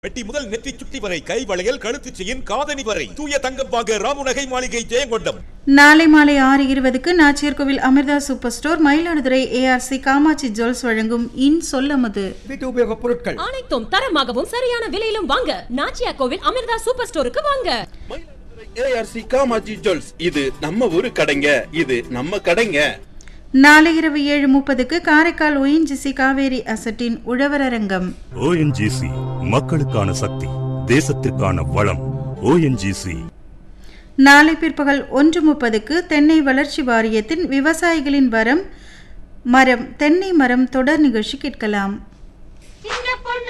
வெட்டி முதல் நெற்றி சுட்டி வரை கை வளையல் கழுத்துச் செயின் காதணி வரை தூய தங்கம் வாங்க ராமுநகை மாளிகை ஜெயங்கொண்டம் நாளை மாலை ஆறு இருபதுக்கு Nachiyarkoil Amirtha super store Mayiladuthurai ARC Kamatchi jewels வழங்கும் இன் சொல்லமுது வீட்டு உபயோகப் பொருட்கள் அனைத்தும் தரமாகவும் சரியான விலையிலும் வாங்க நாச்சியா கோவில் அமிர்தா சூப்பர் ஸ்டோருக்கு வாங்க ஏஆர்சி காமாஜி ஜுவல்ஸ் இது நம்ம ஊரு கடைங்க இது நம்ம கடைங்க நாளை இரவு ஏழு முப்பதுக்கு காரைக்கால் ஒயின்ஜிசி காவேரி அசட்டின் உழவரரங்கம் ஓஎன்ஜிசி மக்களுக்கான சக்தி தேசத்திற்கான வளம் ஓஎன்ஜிசி நாளை பிற்பகல் ஒன்று முப்பதுக்கு தென்னை வளர்ச்சி வாரியத்தின் விவசாயிகளின் வரம் மரம் தென்னை மரம் தொடர் நிகழ்ச்சி கேட்கலாம்